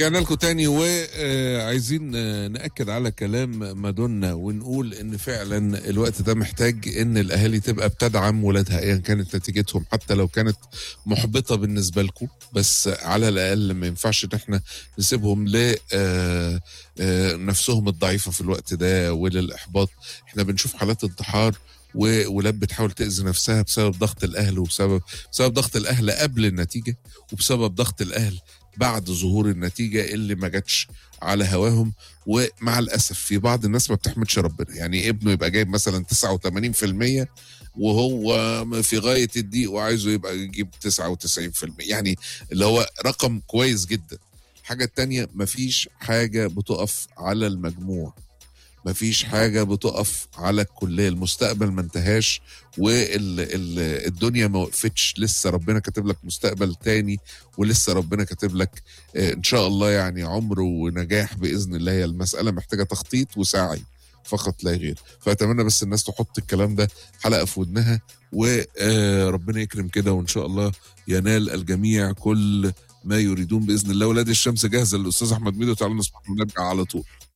رجعنا لكم تاني وعايزين نأكد على كلام مادونا ونقول ان فعلا الوقت ده محتاج ان الاهالي تبقى بتدعم ولادها ايا كانت نتيجتهم حتى لو كانت محبطة بالنسبة لكم بس على الاقل ما ينفعش ان احنا نسيبهم ل آه، آه، نفسهم الضعيفة في الوقت ده وللاحباط احنا بنشوف حالات انتحار وولاد بتحاول تأذي نفسها بسبب ضغط الاهل وبسبب بسبب ضغط الاهل قبل النتيجة وبسبب ضغط الاهل بعد ظهور النتيجة اللي ما جاتش على هواهم ومع الأسف في بعض الناس ما بتحمدش ربنا يعني ابنه يبقى جايب مثلا 89% وهو في غاية الضيق وعايزه يبقى يجيب 99% يعني اللي هو رقم كويس جدا الحاجة التانية مفيش حاجة بتقف على المجموع مفيش حاجة بتقف على الكلية المستقبل ما انتهاش والدنيا ما وقفتش لسه ربنا كاتب لك مستقبل تاني ولسه ربنا كاتب لك آه، ان شاء الله يعني عمر ونجاح باذن الله هي المسألة محتاجة تخطيط وسعي فقط لا غير فاتمنى بس الناس تحط الكلام ده حلقة في ودنها وربنا يكرم كده وان شاء الله ينال الجميع كل ما يريدون باذن الله ولاد الشمس جاهزه للاستاذ احمد ميدو تعالوا نسمع ونرجع على طول